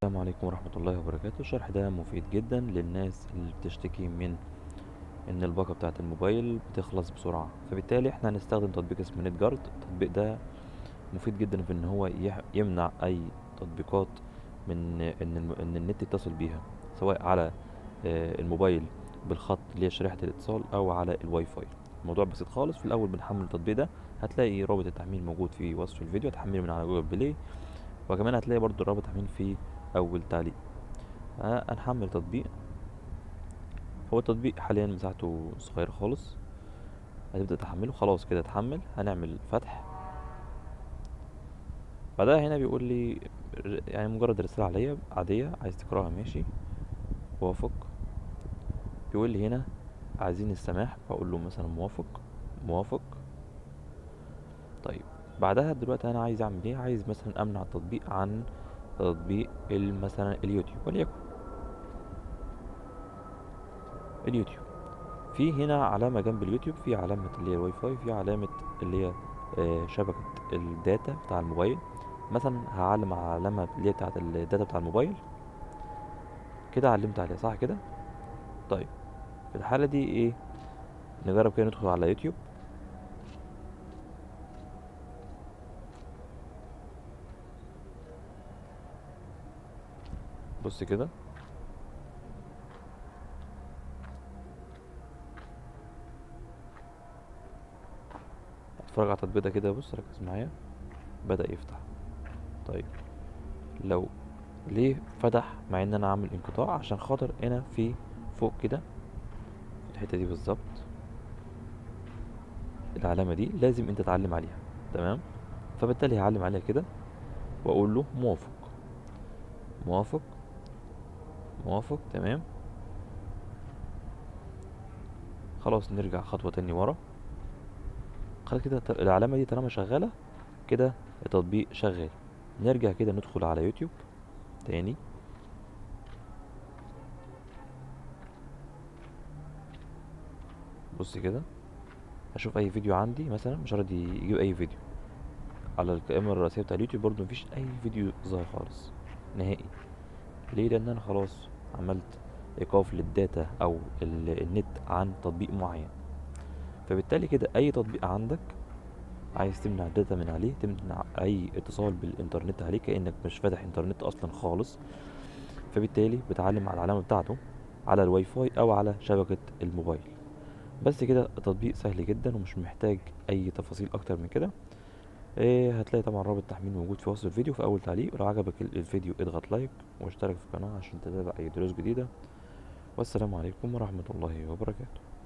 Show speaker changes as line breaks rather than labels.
السلام عليكم ورحمة الله وبركاته الشرح ده مفيد جدا للناس اللي بتشتكي من ان الباقة بتاعة الموبايل بتخلص بسرعة فبالتالي احنا هنستخدم تطبيق اسمه نت جارد التطبيق ده مفيد جدا في ان هو يح- يمنع اي تطبيقات من ان الم- ان النت يتصل بيها سواء على آه، الموبايل بالخط اللي هي شريحة الاتصال او على الواي فاي الموضوع بسيط خالص في الاول بنحمل التطبيق ده هتلاقي رابط التحميل موجود في وصف الفيديو هتحمله من على جوجل بلاي وكمان هتلاقي برضو رابط تحميل في اول تعليق آه، هنحمل تطبيق هو التطبيق حاليا مساحته صغيرة خالص هتبدأ تحمله خلاص كده اتحمل هنعمل فتح بعدها هنا بيقول لي ر- يعني مجرد رسالة عادية عادية عايز تقراها ماشي وافق بيقول لي هنا عايزين السماح بقول له مثلا موافق موافق طيب بعدها دلوقتي انا عايز اعمل ايه عايز مثلا امنع التطبيق عن تطبيق ال- مثلا اليوتيوب وليكن اليوتيوب في هنا علامة جنب اليوتيوب في علامة اللي هي الواي فاي في علامة اللي هي آه، شبكة الداتا بتاع الموبايل مثلا هعلم على العلامة اللي هي بتاعت الداتا بتاع الموبايل كده علمت عليها صح كده طيب في الحالة دي ايه نجرب كده ندخل على يوتيوب بص كده اتفرج على التطبيق ده كده بص ركز معايا بدأ يفتح طيب لو ليه فتح مع ان انا عامل انقطاع عشان خاطر هنا في فوق كده في الحتة دي بالظبط العلامة دي لازم انت تعلم عليها تمام فبالتالي هعلم عليها كده واقول له موافق موافق موافق تمام خلاص نرجع خطوة تاني ورا خلاص كده ط- العلامة دي طالما شغالة كده التطبيق شغال نرجع كده ندخل على يوتيوب تاني بص كده اشوف اي فيديو عندي مثلا مش راضي يجيب اي فيديو على القائمة الرئيسية بتاع اليوتيوب برضو مفيش اي فيديو ظاهر خالص نهائي ليه لان انا خلاص عملت ايقاف للداتا او ال- النت عن تطبيق معين فبالتالي كده اي تطبيق عندك عايز تمنع الداتا من عليه تمنع اي اتصال بالانترنت عليه كانك مش فاتح انترنت اصلا خالص فبالتالي بتعلم على العلامه بتاعته على الواي فاي او على شبكه الموبايل بس كده التطبيق سهل جدا ومش محتاج اي تفاصيل اكتر من كده إيه هتلاقي طبعا رابط تحميل موجود في وصف الفيديو في اول تعليق ولو عجبك ال- الفيديو اضغط لايك واشترك في القناه عشان تتابع اي دروس جديده والسلام عليكم ورحمه الله وبركاته